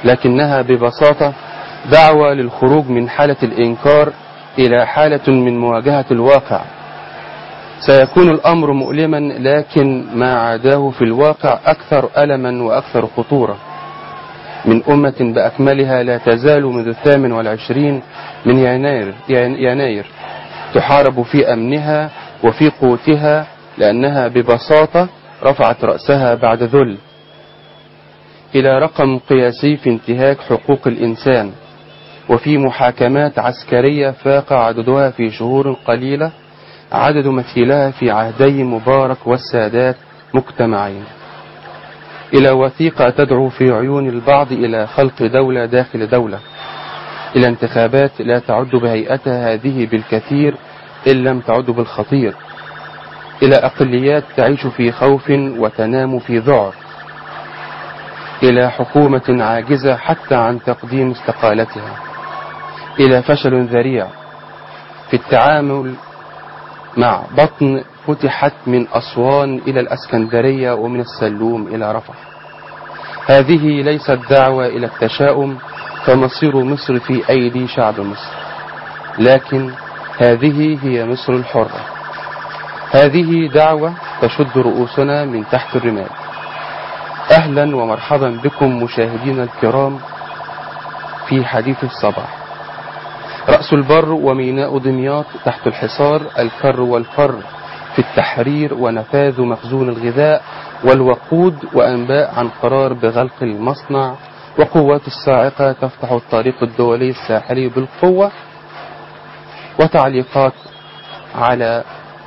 لكنها ببساطة دعوة للخروج من حالة الإنكار إلى حالة من مواجهة الواقع سيكون الأمر مؤلما لكن ما عاداه في الواقع أكثر ألما وأكثر خطورة من أمة بأكملها لا تزال منذ الثامن والعشرين من يناير, يناير تحارب في أمنها وفي قوتها لأنها ببساطة رفعت رأسها بعد ذل إلى رقم قياسي في انتهاك حقوق الإنسان وفي محاكمات عسكرية فاق عددها في شهور قليلة عدد مثيلها في عهدي مبارك والسادات مجتمعين إلى وثيقة تدعو في عيون البعض إلى خلق دولة داخل دولة إلى انتخابات لا تعد بهيئتها هذه بالكثير إن لم تعد بالخطير إلى أقليات تعيش في خوف وتنام في ذعر إلى حكومة عاجزة حتى عن تقديم استقالتها إلى فشل ذريع في التعامل مع بطن فتحت من أسوان إلى الأسكندرية ومن السلوم إلى رفح هذه ليست دعوة إلى التشاؤم فمصير مصر في أيدي شعب مصر لكن هذه هي مصر الحرة هذه دعوة تشد رؤوسنا من تحت الرمال أهلا ومرحبا بكم مشاهدينا الكرام في حديث الصباح رأس البر وميناء دمياط تحت الحصار الكر والفر في التحرير ونفاذ مخزون الغذاء والوقود وأنباء عن قرار بغلق المصنع وقوات الصاعقة تفتح الطريق الدولي الساحلي بالقوة وتعليقات على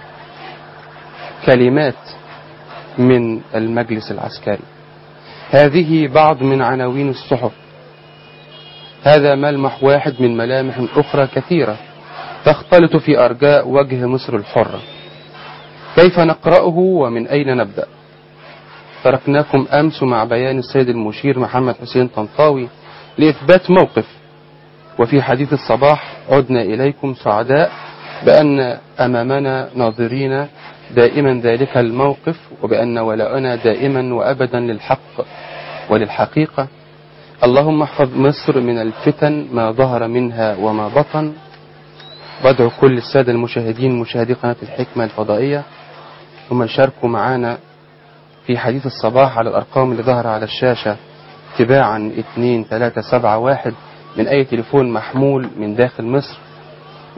كلمات من المجلس العسكري هذه بعض من عناوين الصحف هذا ملمح واحد من ملامح أخرى كثيرة تختلط في أرجاء وجه مصر الحرة كيف نقرأه ومن أين نبدأ تركناكم أمس مع بيان السيد المشير محمد حسين طنطاوي لإثبات موقف وفي حديث الصباح عدنا إليكم سعداء بأن أمامنا ناظرين دائما ذلك الموقف وبأن ولاءنا دائما وأبدا للحق وللحقيقة اللهم احفظ مصر من الفتن ما ظهر منها وما بطن بدعو كل السادة المشاهدين مشاهدي قناة الحكمة الفضائية هم شاركوا معنا في حديث الصباح على الأرقام اللي ظهر على الشاشة تباعا 2 3 7 1 من أي تليفون محمول من داخل مصر و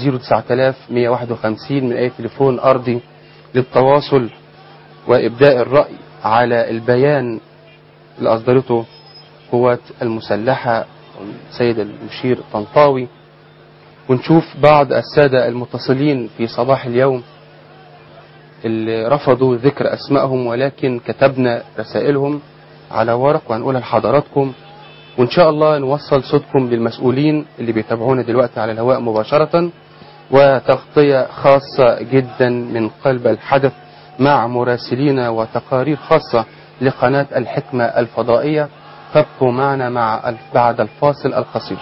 09151 من أي تليفون أرضي للتواصل وإبداء الرأي على البيان اللي أصدرته القوات المسلحة سيد المشير طنطاوي ونشوف بعض السادة المتصلين في صباح اليوم اللي رفضوا ذكر أسمائهم ولكن كتبنا رسائلهم على ورق وهنقولها لحضراتكم وإن شاء الله نوصل صوتكم للمسؤولين اللي بيتابعونا دلوقتي على الهواء مباشرة وتغطية خاصة جدا من قلب الحدث مع مراسلين وتقارير خاصة لقناة الحكمة الفضائية فابقوا معنا مع بعد الفاصل القصير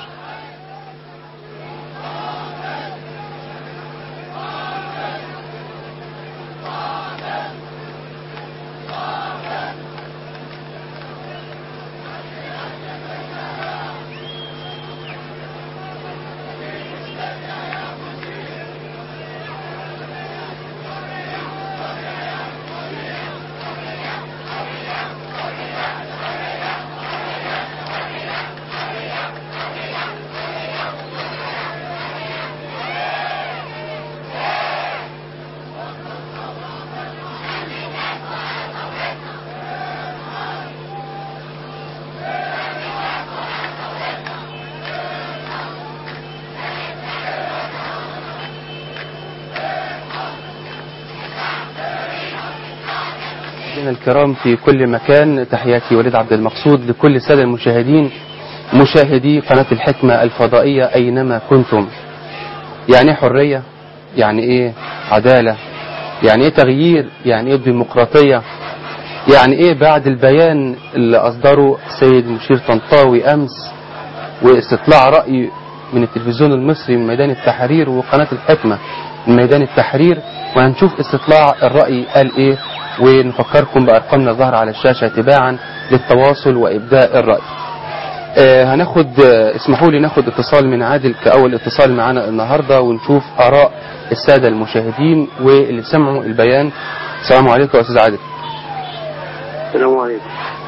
مشاهدينا الكرام في كل مكان تحياتي وليد عبد المقصود لكل السادة المشاهدين مشاهدي قناة الحكمة الفضائية أينما كنتم يعني ايه حرية يعني ايه عدالة يعني ايه تغيير يعني ايه ديمقراطية يعني ايه بعد البيان اللي أصدره سيد مشير طنطاوي أمس واستطلاع رأي من التلفزيون المصري من ميدان التحرير وقناة الحكمة من ميدان التحرير وهنشوف استطلاع الرأي قال ايه ونفكركم بأرقامنا الظاهرة على الشاشة تباعا للتواصل وإبداء الرأي آه هناخد آه اسمحوا لي ناخد اتصال من عادل كأول اتصال معانا النهاردة ونشوف آراء السادة المشاهدين واللي سمعوا البيان السلام عليكم يا أستاذ عادل السلام عليكم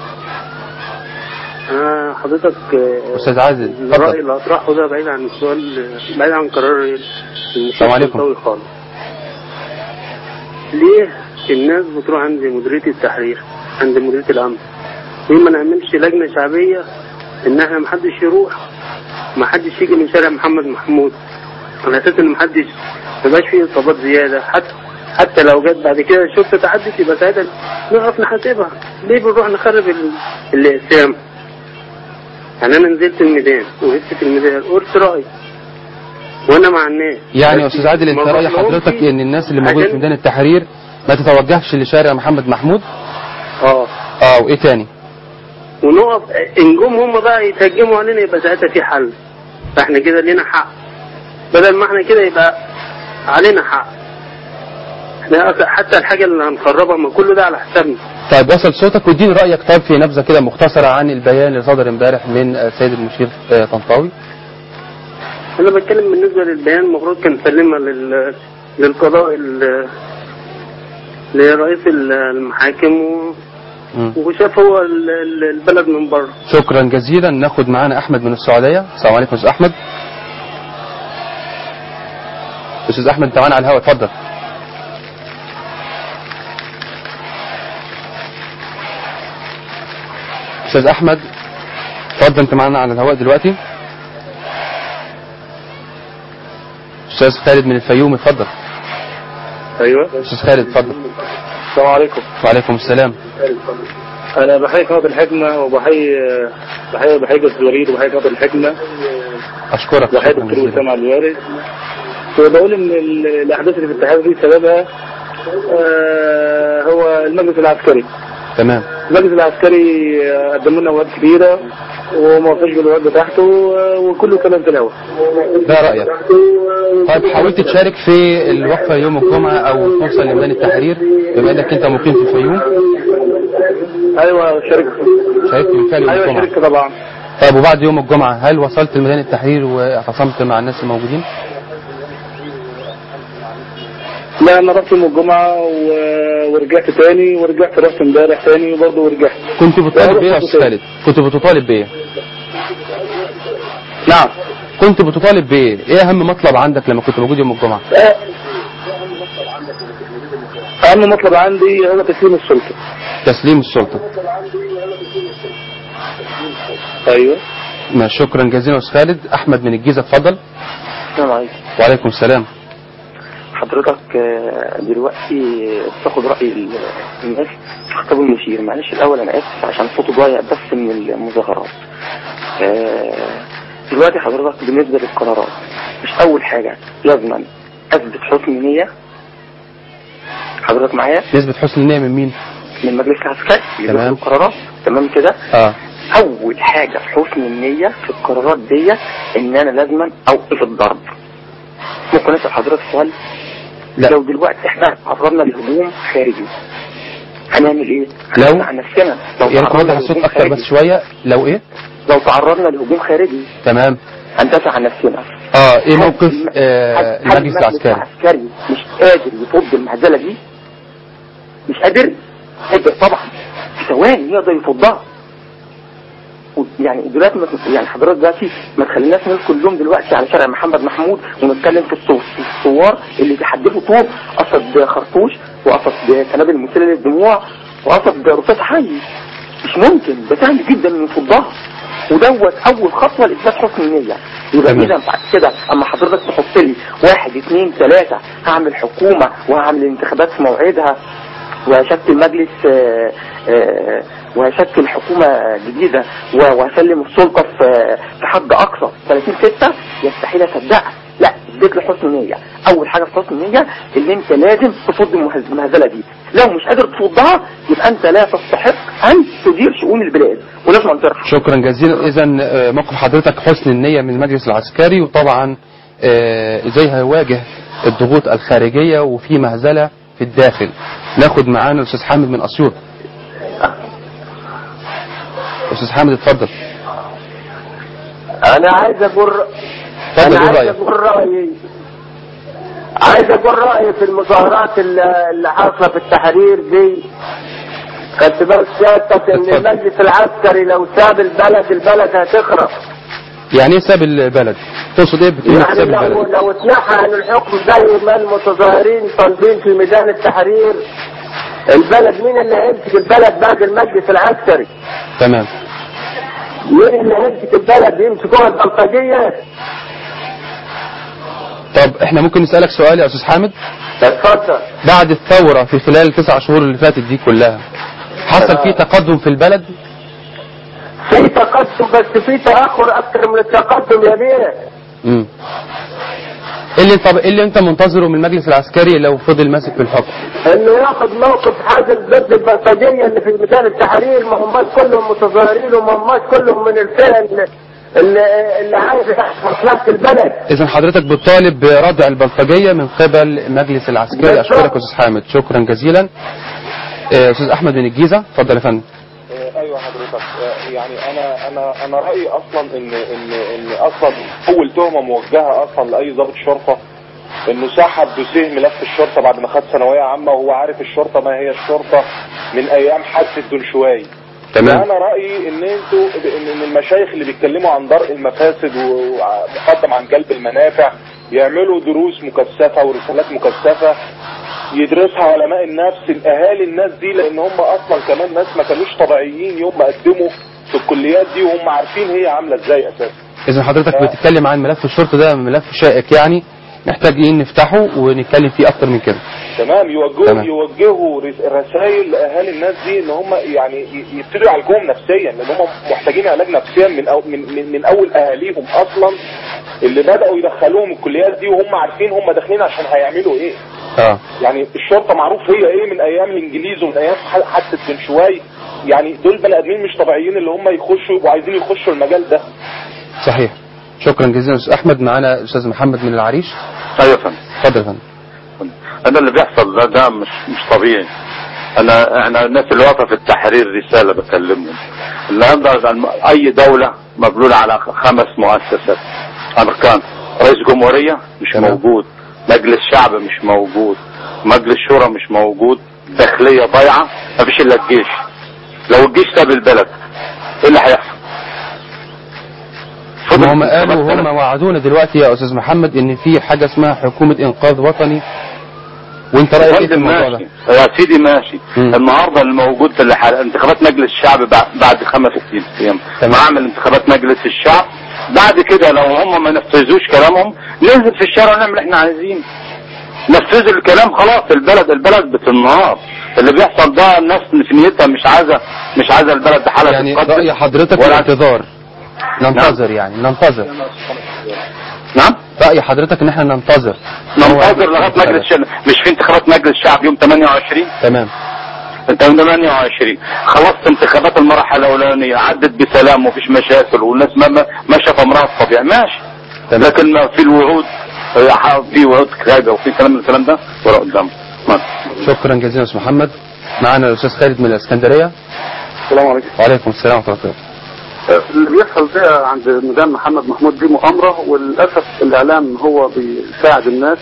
أنا حضرتك آه، أستاذ عادل الرأي اتفضل اللي هطرحه ده بعيد عن السؤال بعيد عن قرار المشير السلام عليكم. الطوي خالص ليه الناس بتروح عند مديرية التحرير عند مديرية الأمن ليه ما نعملش لجنة شعبية إن احنا محدش يروح محدش يجي من شارع محمد محمود على أساس إن محدش ميبقاش فيه إصابات زيادة حتى حتى لو جت بعد كده الشرطة تعدت يبقى ساعتها نقف نحاسبها ليه بنروح نخرب ال- الأقسام يعني أنا نزلت الميدان وقفت في الميدان قلت رأيي وأنا مع الناس يعني يا بس أستاذ عادل أنت ما رأي بطلبش حضرتك إن الناس اللي موجودة في عشان- ميدان التحرير ما تتوجهش لشارع محمد محمود اه اه وإيه تاني ونقف ان جم هم بقى يتهجموا علينا يبقى ساعتها في حل فاحنا كده لينا حق بدل ما احنا كده يبقى علينا حق احنا أص- حتى الحاجه اللي هنخربها ما كله ده على حسابنا طيب وصل صوتك واديني رأيك طيب في نبذة كده مختصرة عن البيان اللي صدر امبارح من السيد المشير آه، طنطاوي انا بتكلم بالنسبه للبيان المفروض كان سلمها لل للقضاء ال- لرئيس ال- المحاكم و- مم. وشاف هو ال- ال- البلد من بره شكرا جزيلا ناخد معانا احمد من السعوديه السلام عليكم استاذ احمد استاذ احمد انت معانا على الهواء اتفضل استاذ احمد اتفضل انت معانا على الهواء دلوقتي استاذ خالد من الفيوم اتفضل ايوه استاذ خالد اتفضل السلام عليكم وعليكم السلام انا بحيي قناه الحكمه وبحيي بحيي بحيي جلسه الوريد وبحيي قناه الحكمه اشكرك وبحيي شكرا الدكتور جزيلا وسام عبد الوارث وبقول ان ال- الاحداث اللي في الاتحاد دي سببها آه، هو المجلس العسكري تمام المجلس العسكري آه، قدم لنا مواد كبيره وما وفاش بالوعد بتاعته آه، وكله كلام في الهواء ده رايك طيب حاولت تشارك في الوقفة يوم الجمعة أو توصل لميدان التحرير بما إنك أنت مقيم في الفيوم ايوه شاركت شاركت بالفعل يوم ايوه الجمعة شاركت طبعا طيب وبعد يوم الجمعة هل وصلت لميدان التحرير واعتصمت مع الناس الموجودين؟ لا انا رحت يوم الجمعه و- ورجعت تاني ورجعت رحت امبارح تاني وبرضه ورجعت كنت بتطالب لا، بإيه يا رحت أستاذ تاني. خالد؟ كنت بتطالب بإيه؟ نعم كنت بتطالب بإيه؟ إيه أهم مطلب عندك لما كنت موجود يوم الجمعة؟ اهم مطلب عندي هو تسليم السلطه تسليم السلطة ايوه ما شكرا جزيلا يا أستاذ خالد أحمد من الجيزة اتفضل السلام عليكم وعليكم السلام حضرتك آه، دلوقتي بتاخد رأي ال- الناس في خطاب المشير معلش الأول أنا آسف عشان صوته ضايع بس من المظاهرات آه، دلوقتي حضرتك بالنسبة للقرارات مش أول حاجة لازم أثبت حسن نية حضرتك معايا نسبة حسن النية من مين؟ من المجلس العسكري اللي تمام. بياخد القرارات تمام كده آه اول حاجة في حسن النية في القرارات دي ان انا لازما اوقف الضرب ممكن اسأل حضرتك سؤال لا. لو دلوقتي احنا تعرضنا لهجوم خارجي هنعمل ايه؟ لو- هندافع عن نفسنا لو يا ريت تعرضنا توضح الصوت لهجوم أكتر بس خارجي شوية لو إيه؟ لو تعرضنا لهجوم خارجي تمام هندافع عن نفسنا اه ايه هل- موقف هل- آه هل المجلس العسكري العسكري مش قادر يفض المهزلة دي مش قادر قادر طبعا في ثواني يقدر يفضها و- يعني دلوقتي ما تت- يعني حضرتك دلوقتي ما تخليناش نقول كلهم دلوقتي على شارع محمد محمود ونتكلم في الصو- في الثوار اللي بيحدفوا طوب قصد خرطوش وقصد قنابل مسيله للدموع وقصد رصاص حي مش ممكن ده سهل جدا انه يفضها ودوت اول خطوه لاثبات حسن النيه يبقى تمام. اذا بعد كده اما حضرتك تحط لي واحد اثنين ثلاثه هعمل حكومه وهعمل انتخابات في موعدها وهشكل مجلس آه، آه، وهشكل حكومة جديدة و- وهسلم السلطة في في حد أقصى 30 ستة يستحيل أصدقها لا اديت له حسن نية أول حاجة في حسن النية اللي أنت لازم تفض المهز- المهزلة دي لو مش قادر تفضها يبقى أنت لا تستحق أن تدير شؤون البلاد ولازم أن ترحم شكرا جزيلا اذا آه، موقف حضرتك حسن النية من المجلس العسكري وطبعا آه، ازاي هيواجه الضغوط الخارجية وفي مهزلة في الداخل ناخد معانا الاستاذ حامد من اسيوط استاذ حامد اتفضل انا عايز اقول اتفضل انا قول عايز رأيك. اقول رايي عايز اقول رايي في المظاهرات اللي اللي حاصله في التحرير دي خدت بالك سيادتك ان اتفضل. المجلس العسكري لو ساب البلد البلد هتخرب يعني ايه ساب البلد تقصد ايه بكلمة يعني ساب لو البلد لو اتنحى عن الحكم زي ما المتظاهرين طالبين في ميدان التحرير البلد مين اللي هيمسك البلد بعد المجلس العسكري؟ تمام مين اللي هيمسك البلد يمسكوها البلطجيه؟ طب احنا ممكن نسألك سؤال يا استاذ حامد اتفضل بعد الثورة في خلال التسع شهور اللي فاتت دي كلها حصل في تقدم في البلد في تقدم بس في تاخر اكثر من التقدم يا بيه امم ايه اللي طب ايه اللي انت منتظره من المجلس العسكري لو فضل ماسك في الحكم انه ياخذ موقف حازم ضد البلطجيه اللي في ميدان التحرير ما هماش كلهم متظاهرين وما هماش كلهم من الفئه اللي اللي, اللي عايزه مصلحه البلد اذا حضرتك بتطالب بردع البلطجية من قبل المجلس العسكري بالظبط. اشكرك يا استاذ حامد شكرا جزيلا آه، استاذ احمد من الجيزة اتفضل يا فندم آه، ايوه حضرتك آه، يعني انا انا انا رايي اصلا ان ان ان اصلا اول تهمه موجهه اصلا لاي ضابط شرطه انه سحب دوسيه ملف الشرطه بعد ما خد ثانويه عامه وهو عارف الشرطه ما هي الشرطه من ايام حادثه دنشواي تمام انا رايي ان انتوا ان إن المشايخ اللي بيتكلموا عن درء المفاسد ومقدم عن جلب المنافع يعملوا دروس مكثفه ورسالات مكثفه يدرسها علماء النفس الاهالي الناس دي لان هم اصلا كمان ناس ما كانوش طبيعيين يوم ما قدموا في الكليات دي وهم عارفين هي عامله ازاي اساسا اذا حضرتك آه. بتتكلم عن ملف الشرطة ده ملف شائك يعني محتاج ايه نفتحه ونتكلم فيه اكتر من كده تمام يوجهوا تمام. يوجهوا رس- رسائل لاهالي الناس دي ان هم يعني ي- يبتدوا يعالجوهم نفسيا لان هم محتاجين علاج نفسيا من أو من, من, من اول اهاليهم اصلا اللي بداوا يدخلوهم الكليات دي وهم عارفين هم داخلين عشان هيعملوا ايه اه يعني الشرطه معروف هي ايه من ايام الانجليز ومن ايام ح- حادثه بن شوي يعني دول بني ادمين مش طبيعيين اللي هم يخشوا وعايزين يخشوا المجال ده صحيح شكرا جزيلا استاذ احمد معانا استاذ محمد من العريش ايوه يا فندم اتفضل يا فندم انا اللي بيحصل ده ده مش مش طبيعي انا احنا الناس اللي واقفه في التحرير رساله بكلمهم النهارده الم- اي دوله مبلوله على خمس مؤسسات اركان رئيس جمهوريه مش تمام. موجود مجلس شعب مش موجود مجلس شورى مش موجود داخليه ضايعه مفيش الا الجيش لو الجيش ساب البلد ايه اللي هيحصل؟ فضل ما هم قالوا انتخابات هم وعدونا دلوقتي يا استاذ محمد ان في حاجه اسمها حكومه انقاذ وطني وانت رايك ايه في فندم الموضوع ده ماشي يا سيدي ماشي مم. النهارده الموجود اللي حال... انتخابات مجلس الشعب بعد, بعد خمس ست ايام تمام. معمل انتخابات مجلس الشعب بعد كده لو هم ما نفذوش كلامهم ننزل في الشارع ونعمل اللي احنا عايزينه نفذوا الكلام خلاص البلد البلد بتنهار اللي بيحصل ده الناس في نيتها مش عايزه مش عايزه البلد بحالها يعني تتقدم راي حضرتك ولا- الانتظار ننتظر يعني ننتظر نعم راي حضرتك ان احنا ننتظر ننتظر لغايه مجلس الشعب مش في انتخابات مجلس الشعب يوم 28 تمام انت من 28 خلصت انتخابات المرحله الاولانيه عدت بسلام ومفيش مشاكل والناس ما ما- ماشيه في امرها الطبيعي ماشي تمام. لكن ما في الوعود اه، في وعود كذابه وفي كلام من الكلام ده ورا قدام ما. شكرا جزيلا استاذ محمد معانا الاستاذ خالد من الاسكندريه السلام عليكم وعليكم السلام ورحمه الله وبركاته اللي بيحصل ده عند ميدان محمد محمود دي مؤامرة وللأسف الإعلام هو بيساعد الناس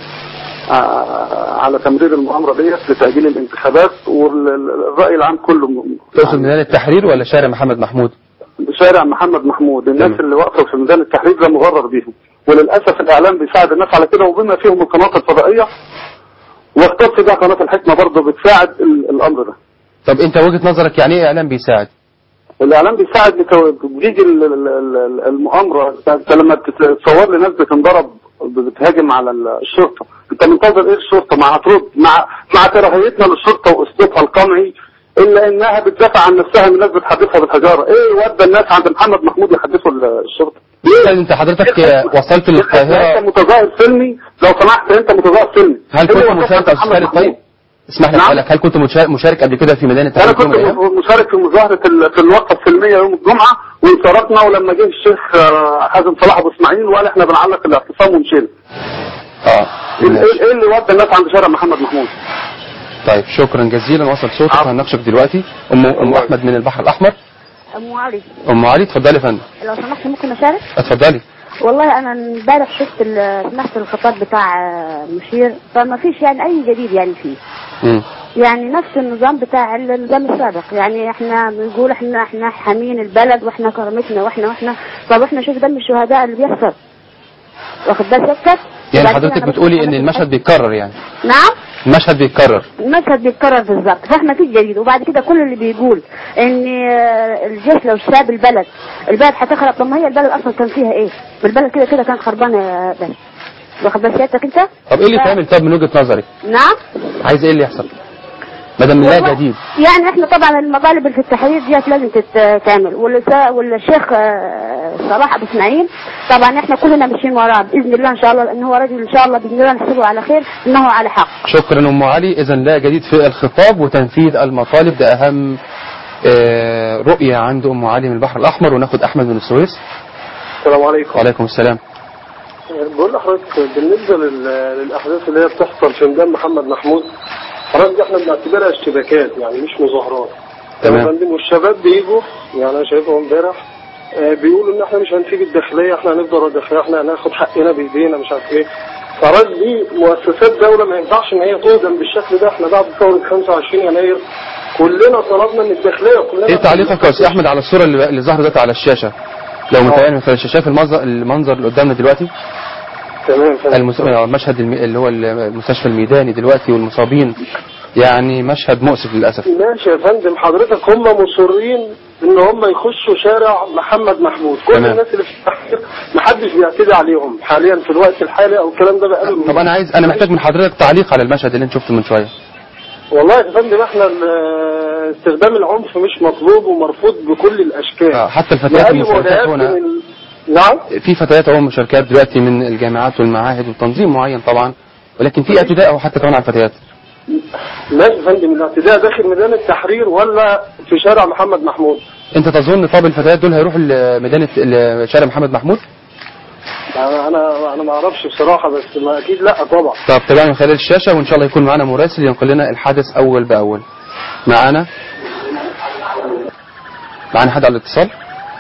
ع- على تمرير المؤامرة ديت لتأجيل الانتخابات والرأي العام كله م- تقصد ميدان التحرير ولا شارع محمد محمود شارع محمد محمود الناس تمام. اللي واقفة في ميدان التحرير ده مغرر بيهم وللأسف الإعلام بيساعد الناس على كده وبما فيهم القنوات الفضائية واخترت ده قناة الحكمة برضه بتساعد ال- الأمر ده طب انت وجهه نظرك يعني ايه اعلام بيساعد الاعلام بيساعد بتو- بيجي ال- ال- ال- المؤامره انت لما تتصور لي ناس بتنضرب بتهاجم على ال- الشرطه انت منتظر ايه الشرطه مع هترد مع مع كراهيتنا للشرطه واسلوبها القمعي الا انها بتدافع عن نفسها من الناس بتحدثها بالحجاره ايه ودى الناس عند محمد محمود يحدثوا ال- الشرطه انت حضرتك وصلت انت للقاهره متظاهر سلمي لو سمحت انت متظاهر سلمي هل إيه كنت اللي مشارك وقفك يا استاذ محمد خالد محمود؟ طيب اسمح لي نعم. اسالك هل كنت مشارك- مشارك قبل كده في ميدان انا التحرير كنت يوم من الأيام؟ مشارك في مظاهرة ال- في الوقفة السلمية يوم الجمعة وانصرفنا ولما جه الشيخ آه، حازم صلاح ابو اسماعيل وقال احنا بنعلق الاعتصام ومشينا. اه ايه ماشي. إيه اللي ودى الناس عند شارع محمد محمود؟ طيب شكرا جزيلا وصل صوتك هنناقشك دلوقتي ام ام احمد من البحر الاحمر ام علي ام علي اتفضلي يا فندم لو سمحت ممكن اشارك اتفضلي والله انا امبارح شفت ال- سمعت الخطاب بتاع آه، مشير فما فيش يعني اي جديد يعني فيه مم. يعني نفس النظام بتاع النظام السابق يعني احنا بنقول احنا احنا حامين البلد واحنا كرامتنا واحنا واحنا طب احنا شوف دم الشهداء اللي بيحصل واخد بالك سكت يعني وبعد كده حضرتك أنا بتقولي بشوف ان حضرتك- المشهد بيتكرر يعني نعم المشهد بيتكرر المشهد بيتكرر بالظبط فاحنا في جديد وبعد كده كل اللي بيقول ان آه، الجيش لو ساب البلد البلد هتخرب طب ما هي البلد اصلا كان فيها ايه؟ ما البلد كده كده كان خربانه يا باشا واخد بال سيادتك انت؟ طب ايه اللي ف- تعمل طب من وجهة نظرك نعم عايز ايه اللي يحصل ما دام لا والله جديد يعني احنا طبعا المطالب اللي في التحرير ديت لازم تتعمل والس- والشيخ آه، صلاح ابو اسماعيل طبعا احنا كلنا ماشيين وراه باذن الله ان شاء الله لان هو رجل ان شاء الله باذن الله نحسبه على خير انه على حق شكرا ام علي اذا لا جديد في الخطاب وتنفيذ المطالب ده اهم آه، رؤية عند ام علي من البحر الاحمر وناخد احمد من السويس السلام عليكم وعليكم السلام بقول لحضرتك بالنسبه لل- للاحداث اللي هي بتحصل في ميدان محمد محمود حضرتك احنا بنعتبرها اشتباكات يعني مش مظاهرات تمام. يا فندم والشباب بيجوا يعني انا شايفهم امبارح آه، بيقولوا ان احنا مش هنسيب الداخليه احنا هنفضل الداخليه احنا هناخد حقنا بايدينا مش عارف ايه فراج دي مؤسسات دوله ما ينفعش ان هي تهدم بالشكل ده احنا بعد ثوره 25 يناير كلنا طلبنا من الداخليه كلنا ايه تعليقك يا استاذ احمد على الصورة اللي اللي ظهرت دلوقتي على الشاشة لو متابعين من خلال الشاشة شايف المنظر المنظر اللي قدامنا دلوقتي تمام فندم. المس... المشهد الم... اللي هو المستشفى الميداني دلوقتي والمصابين يعني مشهد مؤسف للاسف ماشي يا فندم حضرتك هم مصرين ان هم يخشوا شارع محمد محمود كل تمام. الناس اللي في التحقيق محدش بيعتدي عليهم حاليا في الوقت الحالي او الكلام ده بقاله طب انا عايز انا محتاج من حضرتك تعليق على المشهد اللي انت شفته من شويه والله يا فندم احنا ال- استخدام العنف مش مطلوب ومرفوض بكل الاشكال آه، حتى الفتيات لأي المشاركات مواجهات هنا من ال- نعم في فتيات اهو مشاركات دلوقتي من الجامعات والمعاهد وتنظيم معين طبعا ولكن في اعتداء او حتى كمان على الفتيات ماشي يا فندم الاعتداء داخل ميدان التحرير ولا في شارع محمد محمود انت تظن طب الفتيات دول هيروحوا لميدان ال- شارع محمد محمود انا انا انا ما اعرفش بصراحه بس ما اكيد لا طبعا طب تابعنا من خلال الشاشه وان شاء الله يكون معانا مراسل ينقل لنا الحدث اول باول معانا معانا حد على الاتصال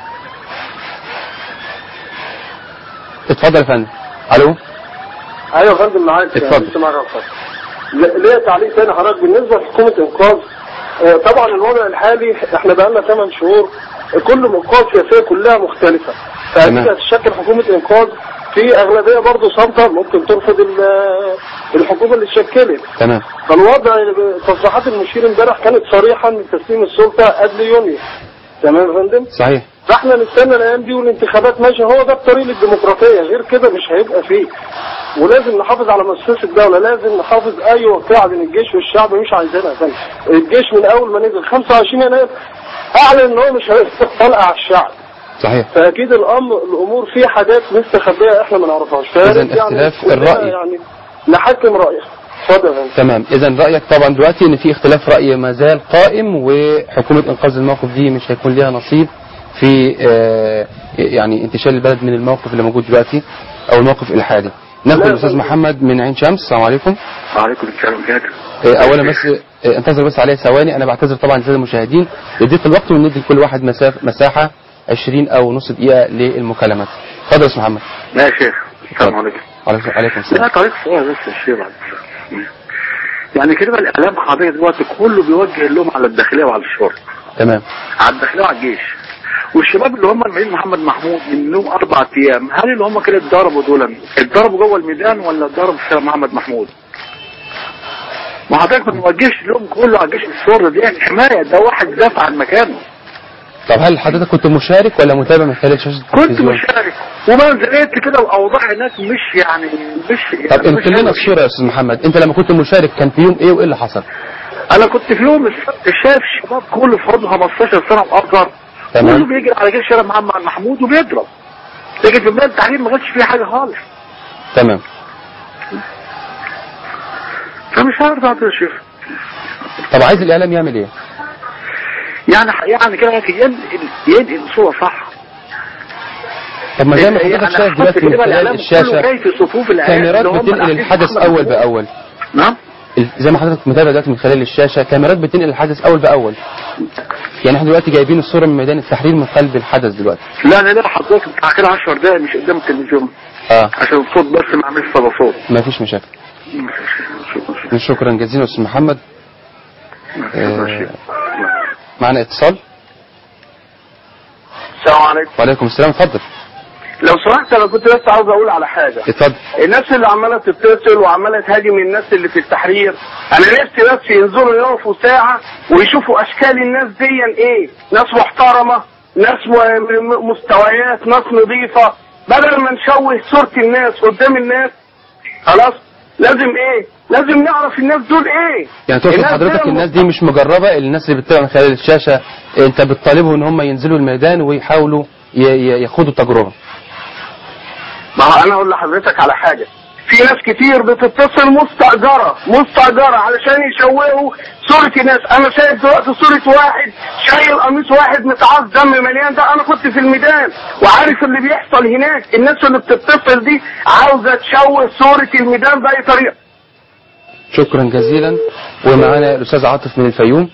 اتفضل يا فندم الو ايوه يا فندم معاك اتفضل. لسه معاك أكتر. ل- ليا تعليق تاني حضرتك بالنسبه لحكومه انقاذ آه، طبعا الوضع الحالي احنا بقى لنا 8 شهور كل منقاذ سياسيه كلها مختلفه فاكيد تمام. هتشكل حكومه انقاذ في اغلبيه برضه صامته ممكن ترفض ال- الحكومه اللي اتشكلت تمام فالوضع تصريحات المشير امبارح كانت صريحه من تسليم السلطه قبل يونيو تمام يا فندم صحيح فاحنا نستنى الايام دي والانتخابات ماشيه هو ده الطريق للديمقراطيه غير كده مش هيبقى فيه ولازم نحافظ على مؤسسه الدوله لازم نحافظ اي وقيعه بين الجيش والشعب مش عايزينها ثاني الجيش من اول ما نزل 25 يناير اعلن ان هو مش هيفتح طلقه على الشعب صحيح فاكيد الامر الامور فيه حاجات مستخبيه احنا ما نعرفهاش فيا إذن ريت اختلاف كلنا الرأي. يعني نحكم رايح اتفضل يا فندم. تمام اذا رايك طبعا دلوقتي ان في اختلاف راي ما زال قائم وحكومه انقاذ الموقف دي مش هيكون ليها نصيب في آه، يعني انتشال البلد من الموقف اللي موجود دلوقتي او الموقف الحالي ناخد لا، الاستاذ لا. محمد من عين شمس السلام عليكم وعليكم السلام كاتب آه، اولا بس آه، انتظر بس عليا ثواني انا بعتذر طبعا للساده المشاهدين لضيق الوقت وندي لكل واحد مساف مساحه 20 او نص دقيقه للمكالمات اتفضل يا استاذ محمد لا يا شيخ السلام عليكم عليكم عليكم لا السلام طريق سؤال بس يا شيخ بعد السلام. يعني كده بقى الاعلام حضرتك دلوقتي كله بيوجه اللوم على الداخليه وعلى الشرطه تمام على الداخليه وعلى الجيش والشباب اللي هم المعين محمد محمود من لهم اربع ايام هل اللي هم كده اتضربوا دول اتضربوا جوه الميدان ولا اتضربوا في شارع محمد محمود؟ ما حضرتك ما توجهش اللوم كله على الجيش الشرطه دي يعني حمايه ده واحد دافع عن مكانه طب هل حضرتك كنت مشارك ولا متابع من خلال شاشه كنت التلفزيون مشارك وما نزلت كده واوضاع هناك مش يعني مش طب يعني مش انقل لنا حلوة. الصوره يا استاذ محمد انت لما كنت مشارك كان في يوم ايه وايه اللي حصل انا كنت في يوم السبت شايف الشباب كله في عمره 15 سنه واكثر تمام. كله بيجري على جيش شارع محمد محمود وبيضرب لكن في بدايه التعليم ما كانش فيه حاجه خالص تمام فمش عارف اعمل يا شيخ طب عايز الاعلام يعمل ايه يعني يعني كده ينقل ينقل صوره صح طب ما زي ما يعني حضرتك شايف حتى دلوقتي من كده خلال الإعلام كله الشاشه جاي في صفوف العيال كاميرات اللي هم بتنقل العقيد الحدث محمد اول محمود. باول نعم ال- زي ما حضرتك متابع دلوقتي من خلال الشاشه كاميرات بتنقل الحدث اول باول يعني احنا دلوقتي جايبين الصوره من ميدان التحرير من قلب الحدث دلوقتي لا انا لا حضرتك بتاع كده 10 دقايق مش قدام التلفزيون اه عشان الصوت بس ما عملش صدى صوت ما فيش مشاكل شكرا جزيلا استاذ محمد آه، معنا اتصال السلام عليكم وعليكم السلام اتفضل لو سمحت انا كنت بس عاوز اقول على حاجه اتفضل الناس اللي عماله تتصل وعماله تهاجم الناس اللي في التحرير انا نفسي بس ينزلوا يقفوا ساعه ويشوفوا اشكال الناس دي ايه ناس محترمه ناس م- م- مستويات ناس نظيفه بدل ما نشوه صوره الناس قدام الناس خلاص لازم ايه لازم نعرف الناس دول ايه يعني تقصد الناس حضرتك دي الناس دي مش مجربه الناس اللي بتتابع من خلال الشاشه انت بتطالبهم ان هم ينزلوا الميدان ويحاولوا ي- ي- يخوضوا التجربه ما هو انا اقول لحضرتك على حاجه في ناس كتير بتتصل مستأجرة مستأجرة علشان يشوهوا صورة الناس انا شايف دلوقتي صورة واحد شايل قميص واحد متعاص دم مليان ده انا كنت في الميدان وعارف اللي بيحصل هناك الناس اللي بتتصل دي عاوزة تشوه صورة الميدان بأي طريقة شكرا جزيلا ومعانا الاستاذ عاطف من الفيوم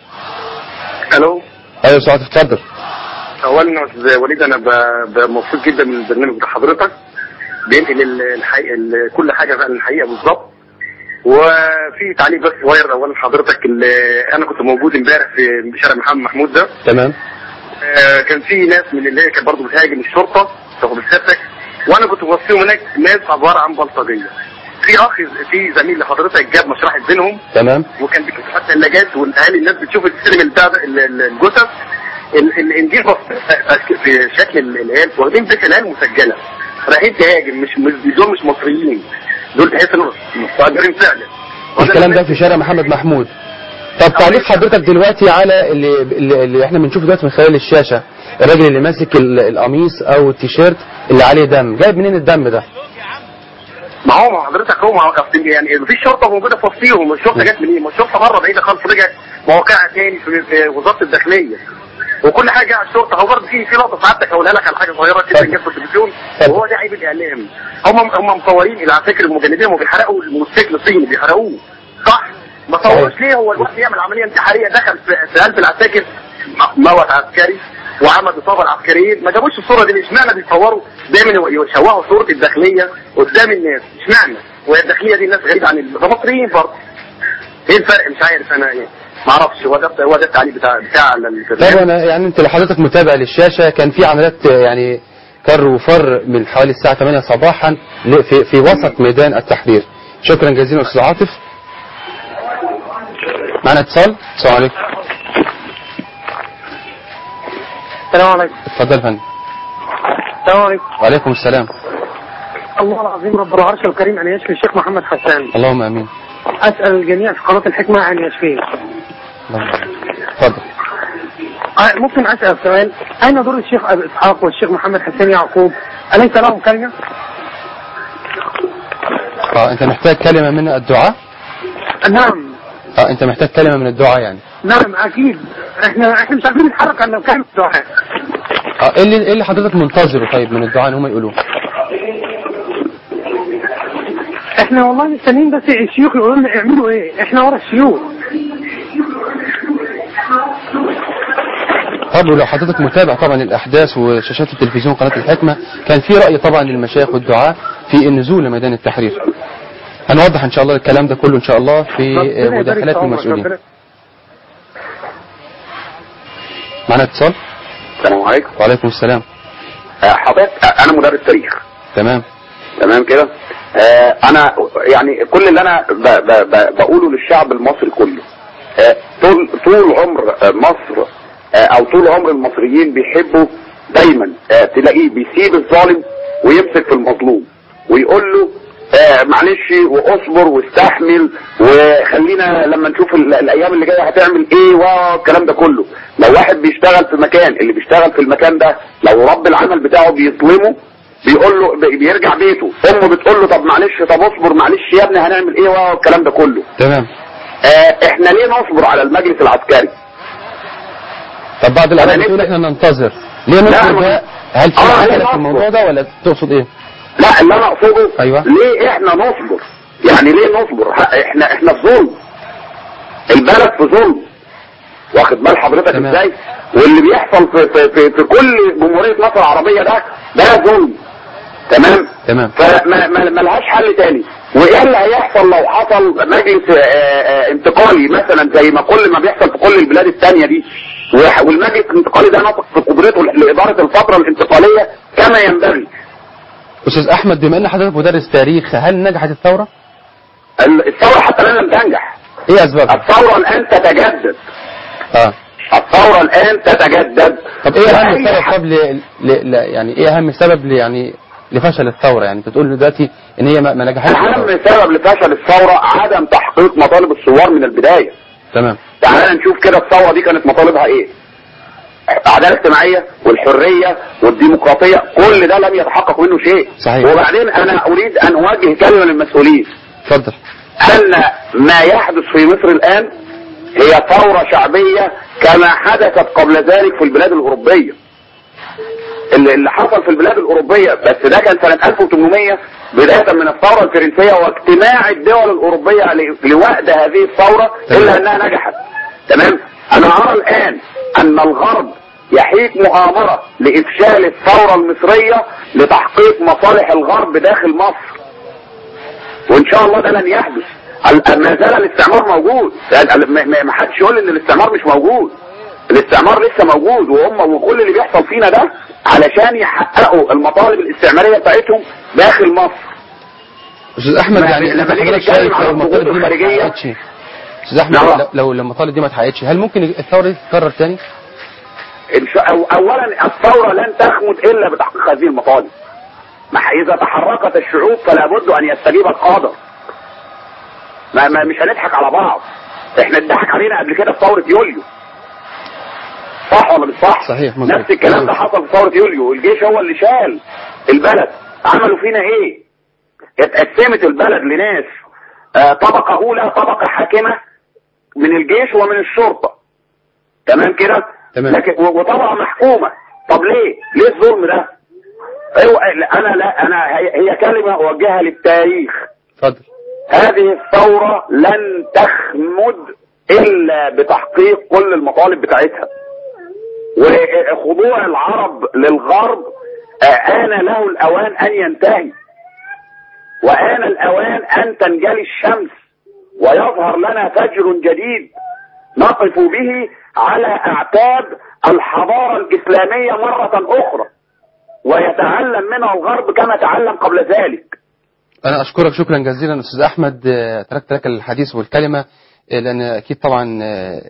الو ايوه يا استاذ عاطف اتفضل اولا يا استاذ وليد انا ب- ب- مبسوط جدا من البرنامج بتاع حضرتك بينقل ال- الحقيقة ال- كل حاجه فعلا الحقيقه بالظبط وفي تعليق بس صغير اولا حضرتك اللي انا كنت موجود امبارح في شارع محمد محمود ده تمام آه، كان في ناس من اللي هي كانت برضه بتهاجم الشرطه تاخد بسيادتك وانا كنت بوصيهم هناك ناس عباره عن بلطجيه في اخ في زميل لحضرتك جاب مشرحه بينهم تمام وكان بيكتب حتى الثلاجات والاهالي الناس بتشوف السينما بتاع ده- ال- ال- الجثث ال- الانجيل بص- في شكل ال- العيال واخدين بيت العيال مسجله رايحين تهاجم مش مش- دول مش مصريين دول تحس انهم مستاجرين فعلا الكلام ده في شارع محمد محمود طب تعليق حضرتك دلوقتي على اللي, اللي, اللي احنا بنشوفه دلوقتي من خلال الشاشه الراجل اللي ماسك ال- القميص او التيشيرت اللي عليه دم جايب منين الدم ده ما هو ما حضرتك هو ما هو أصل يعني مفيش شرطه موجوده في وسطيهم الشرطه جت منين؟ ما الشرطه بره بعيده خالص رجعت مواقعها تاني في في وزاره الداخليه وكل حاجه على الشرطه هو برضه في في لقطه سعادتك هقولها لك على حاجه صغيره كده جت في التلفزيون وهو ده عيب الاعلام هم هم مصورين على فكره المجندين هم بيحرقوا الموتوسيكل صيني بيحرقوه صح؟ ما صوروش ليه هو الواحد يعمل عمليه انتحاريه دخل في في قلب العساكر م- موت عسكري وعمل اصابه العسكريين ما جابوش الصوره دي اشمعنى بيصوروا دايما يشوهوا صوره الداخليه قدام الناس اشمعنى وهي الداخليه دي الناس غريبه عن ال- ده مصريين برضه ايه الفرق مش عارف انا ايه ما اعرفش هو ده هو ده التعليق بتاع بتاع طب البرنامج انا يعني انت لو حضرتك متابع للشاشه كان في عمليات يعني كر وفر من حوالي الساعه 8 صباحا ل- في في وسط ميدان التحرير شكرا جزيلا استاذ عاطف معنا اتصال السلام عليكم السلام عليكم اتفضل يا فندم السلام عليكم وعليكم السلام الله العظيم رب العرش الكريم ان يشفي الشيخ محمد حسان اللهم امين اسال الجميع في قناه الحكمه ان يشفيه اللهم آمين. اتفضل آه، ممكن اسال سؤال اين دور الشيخ ابي اسحاق والشيخ محمد حسين يعقوب اليس لهم كلمه اه انت محتاج كلمه من الدعاء نعم اه انت محتاج كلمه من الدعاء يعني نعم اكيد احنا احنا مش عارفين نتحرك الا بكلمه دعاء اه ايه اللي ايه اللي حضرتك منتظره طيب من الدعاء ان هم يقولوه احنا والله مستنيين بس الشيوخ يقولوا لنا اعملوا ايه احنا ورا الشيوخ طب ولو حضرتك متابع طبعا الاحداث وشاشات التلفزيون قناه الحكمه كان في راي طبعا للمشايخ والدعاء في النزول لميدان التحرير هنوضح ان شاء الله الكلام ده كله ان شاء الله في ربنا يبارك مداخلات في عمرك، المسؤولين ربنا- معنا اتصال السلام عليكم وعليكم السلام آه، حضرتك آه، انا مدرس تاريخ تمام تمام كده آه، انا يعني كل اللي انا ب ب ب بقوله للشعب المصري كله آه، طول طول عمر آه، مصر آه، او طول عمر المصريين بيحبوا دايما آه، تلاقيه بيسيب الظالم ويمسك في المظلوم ويقول له آه، معلش واصبر واستحمل وخلينا لما نشوف ال- الايام اللي جايه هتعمل ايه والكلام ده كله لو واحد بيشتغل في مكان اللي بيشتغل في المكان ده لو رب العمل بتاعه بيظلمه بيقول له بي- بيرجع بيته امه بتقول له طب معلش طب اصبر معلش يا ابني هنعمل ايه والكلام ده كله تمام آه احنا ليه نصبر على المجلس العسكري طب بعد الاعلام أنا بتقول نفسي- احنا ننتظر ليه نصبر ما- ده هل في آه، ليه عجله في نصبر؟ الموضوع ده ولا تقصد ايه لا اللي انا اقصده أيوة. ليه احنا نصبر يعني ليه نصبر ه- احنا احنا في ظلم البلد في ظلم واخد بال حضرتك تمام. ازاي واللي بيحصل في, في, في, في كل جمهوريه مصر العربيه ده ده ظلم تمام تمام فما ما ما لهاش حل تاني وايه اللي هيحصل لو حصل مجلس آه، آه، انتقالي مثلا زي ما كل ما بيحصل في كل البلاد التانية دي وح- والمجلس الانتقالي ده نطق في قدرته لاداره الفتره الانتقاليه كما ينبغي استاذ احمد بما ان حضرتك مدرس تاريخ هل نجحت الثوره ال- الثوره حتى الان لم تنجح ايه اسبابها الثوره الان تتجدد اه الثوره الان تتجدد طب ايه اهم وأي سبب حد- طب ل... ل... ل... يعني ايه اهم سبب ل... يعني لفشل الثوره يعني انت بتقول دلوقتي ان هي ما, ما نجحتش اهم سبب لفشل الثوره عدم تحقيق مطالب الثوار من البدايه تمام تعالى نشوف كده الثورة دي كانت مطالبها ايه العدالة الاجتماعية والحرية والديمقراطية كل ده لم يتحقق منه شيء صحيح. وبعدين انا اريد ان اوجه كلمة للمسؤولين اتفضل ان ما يحدث في مصر الان هي ثورة شعبية كما حدثت قبل ذلك في البلاد الاوروبية اللي اللي حصل في البلاد الاوروبية بس ده كان سنة 1800 بداية من الثورة الفرنسية واجتماع الدول الاوروبية ل- لوأد هذه الثورة الا انها نجحت تمام انا ارى الان ان الغرب يحيك مؤامرة لافشال الثورة المصرية لتحقيق مصالح الغرب داخل مصر وان شاء الله ده لن يحدث ال- ما زال الاستعمار موجود يعني ال- ما- ما ما حدش يقول ان الاستعمار مش موجود الاستعمار لسه موجود وهم وكل اللي بيحصل فينا ده علشان يحققوا المطالب الاستعماريه بتاعتهم داخل مصر استاذ احمد ما- يعني لما انت نيجي حضرتك نتكلم شايف عن لو المطالب دي ما الضغوط الخارجية- اتحققتش استاذ احمد نعم. لو- لو لو المطالب دي ما اتحققتش هل ممكن الثوره دي تتكرر تاني إن شاء أو اولا الثوره لن تخمد الا بتحقيق هذه المطالب ما اذا تحركت الشعوب فلا بد ان يستجيب القادر ما, ما مش هنضحك على بعض احنا اتضحك علينا قبل كده في ثوره يوليو صح ولا مش صح صحيح، مظبوط. نفس الكلام ده حصل في ثوره يوليو الجيش هو اللي شال البلد عملوا فينا ايه اتقسمت البلد لناس آه طبقه اولى طبقه حاكمه من الجيش ومن الشرطه تمام كده تمام. لكن و- وطبقه محكومه طب ليه ليه الظلم ده ايوه لا، انا لا انا هي, هي كلمه اوجهها للتاريخ اتفضل هذه الثورة لن تخمد إلا بتحقيق كل المطالب بتاعتها وخضوع العرب للغرب آه، آن له الأوان أن ينتهي وآن الأوان أن تنجلي الشمس ويظهر لنا فجر جديد نقف به على أعتاب الحضارة الإسلامية مرة أخرى ويتعلم منها الغرب كما تعلم قبل ذلك انا اشكرك شكرا جزيلا استاذ احمد آه، تركت لك الحديث والكلمه آه، لان اكيد طبعا آه،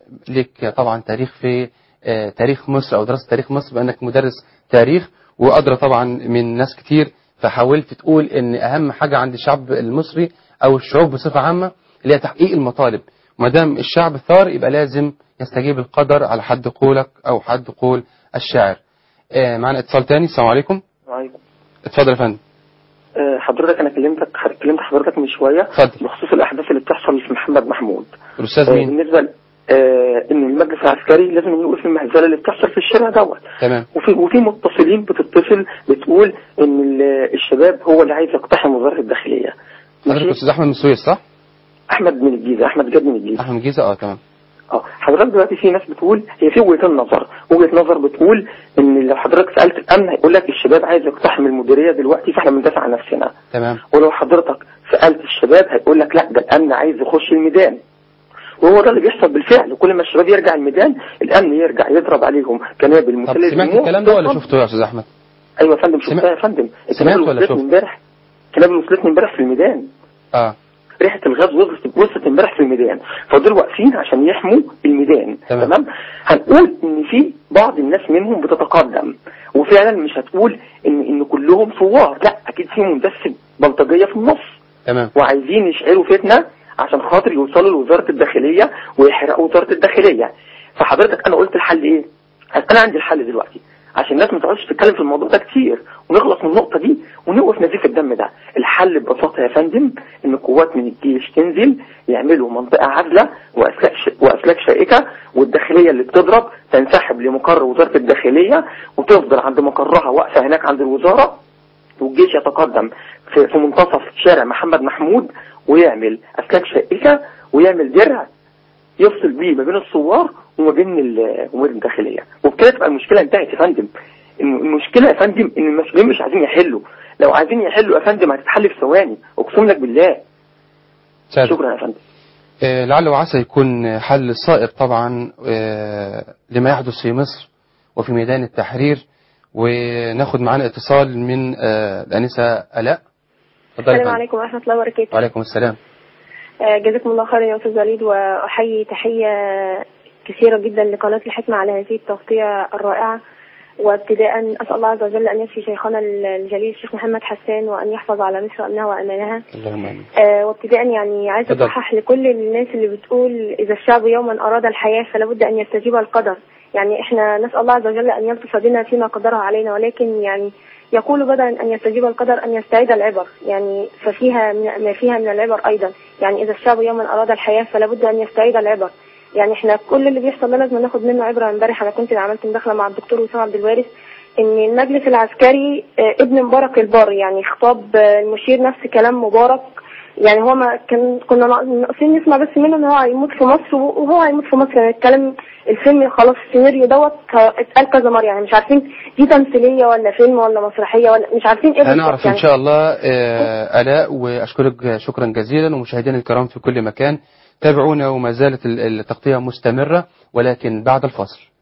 لك طبعا تاريخ في آه، تاريخ مصر او دراسه تاريخ مصر بانك مدرس تاريخ وادرى طبعا من ناس كتير فحاولت تقول ان اهم حاجه عند الشعب المصري او الشعوب بصفه عامه اللي هي تحقيق المطالب ما دام الشعب ثار يبقى لازم يستجيب القدر على حد قولك او حد قول الشاعر آه، معنا اتصال تاني السلام عليكم وعليكم. اتفضل يا فندم آه، حضرتك انا كلمتك كلمت حضرتك من شويه اتفضل. بخصوص الاحداث اللي بتحصل في محمد محمود الاستاذ آه، مين بالنسبه ل- آه، ان المجلس العسكري لازم يوقف المهزله اللي بتحصل في الشارع دوت تمام وفي وفي متصلين بتتصل بتقول ان ال- الشباب هو اللي عايز يقتحم وزاره الداخليه حضرتك ماشي؟ استاذ احمد من السويس صح احمد من الجيزه احمد جاد من الجيزه احمد من الجيزه اه تمام اه حضرتك دلوقتي في ناس بتقول هي في وجهتين نظر وجهه نظر بتقول ان لو حضرتك سالت الامن هيقول لك الشباب عايز يقتحم المديريه دلوقتي فاحنا بندافع عن نفسنا تمام ولو حضرتك سالت الشباب هيقول لك لا ده الامن عايز يخش الميدان وهو ده اللي بيحصل بالفعل وكل ما الشباب يرجع الميدان الامن يرجع يضرب عليهم كنابل طب مسلة سمعت دموع. الكلام ده ولا شفته يا استاذ احمد ايوه يا فندم شفتها سمع- يا فندم سمعت الكنابل ولا وصلتني شفت؟ امبارح كنابل وصلتني امبارح في الميدان اه ريحه الغاز وصلت وصلت امبارح في الميدان فدول واقفين عشان يحموا الميدان تمام. تمام هنقول ان في بعض الناس منهم بتتقدم وفعلا مش هتقول ان ان كلهم ثوار لا اكيد في مندس بلطجيه في النص تمام وعايزين يشعلوا فتنه عشان خاطر يوصلوا لوزاره الداخليه ويحرقوا وزاره الداخليه فحضرتك انا قلت الحل ايه؟ انا عندي الحل دلوقتي عشان الناس ما تقعدش تتكلم في الموضوع ده كتير ونخلص من النقطه دي ونوقف نزيف الدم ده الحل ببساطه يا فندم ان قوات من الجيش تنزل يعملوا منطقه عازله واسلاك ش... واسلاك شائكه والداخليه اللي بتضرب تنسحب لمقر وزاره الداخليه وتفضل عند مقرها واقفه هناك عند الوزاره والجيش يتقدم في, في منتصف شارع محمد محمود ويعمل اسلاك شائكه ويعمل درع يفصل بيه ما بين الثوار وما بين الامور الداخليه وبكده تبقى المشكله انتهت يا فندم الم- المشكله يا فندم ان المسؤولين مش عايزين يحلوا لو عايزين يحلوا يا فندم هتتحل في ثواني اقسم لك بالله سعد. شكرا يا فندم آه، لعل وعسى يكون حل صائب طبعا آه، لما يحدث في مصر وفي ميدان التحرير وناخد معانا اتصال من آه، الأنسة ألاء اتفضلي يا السلام فندم. عليكم ورحمة الله وبركاته وعليكم السلام آه، جزاكم الله خيرا يا أستاذ وليد وأحيي تحية كثيرة جدا لقناة الحكمة على هذه التغطية الرائعة وابتداء أسأل الله عز وجل أن يشفي شيخنا الجليل الشيخ محمد حسان وأن يحفظ على مصر أمنها وأمانها اللهم آمين آه، وابتداء يعني عايزة اتفضل. أصحح لكل الناس اللي بتقول إذا الشعب يوما أراد الحياة فلا بد أن يستجيب القدر يعني إحنا نسأل الله عز وجل أن يلطف بنا فيما قدره علينا ولكن يعني يقول بدلا أن يستجيب القدر أن يستعيد العبر يعني ففيها من ما فيها من العبر أيضا يعني إذا الشعب يوما أراد الحياة فلا بد أن يستعيد العبر يعني احنا كل اللي بيحصل ده لازم ناخد منه عبره امبارح انا كنت عملت مداخله مع الدكتور وسام عبد الوارث ان المجلس العسكري آه، ابن مبارك البار يعني خطاب آه، المشير نفس كلام مبارك يعني هو ما كان كنا ناقصين نسمع بس منه ان هو هيموت في مصر وهو هيموت في مصر يعني الكلام الفيلم خلاص السيناريو دوت اتقال كذا مره يعني مش عارفين دي تمثيليه ولا فيلم ولا مسرحيه ولا مش عارفين ايه بالظبط هنعرف يعني. إن شاء الله آه، آلاء وأشكرك شكرا جزيلا ومشاهدينا الكرام في كل مكان تابعونا وما زالت ال- التغطية مستمرة ولكن بعد الفاصل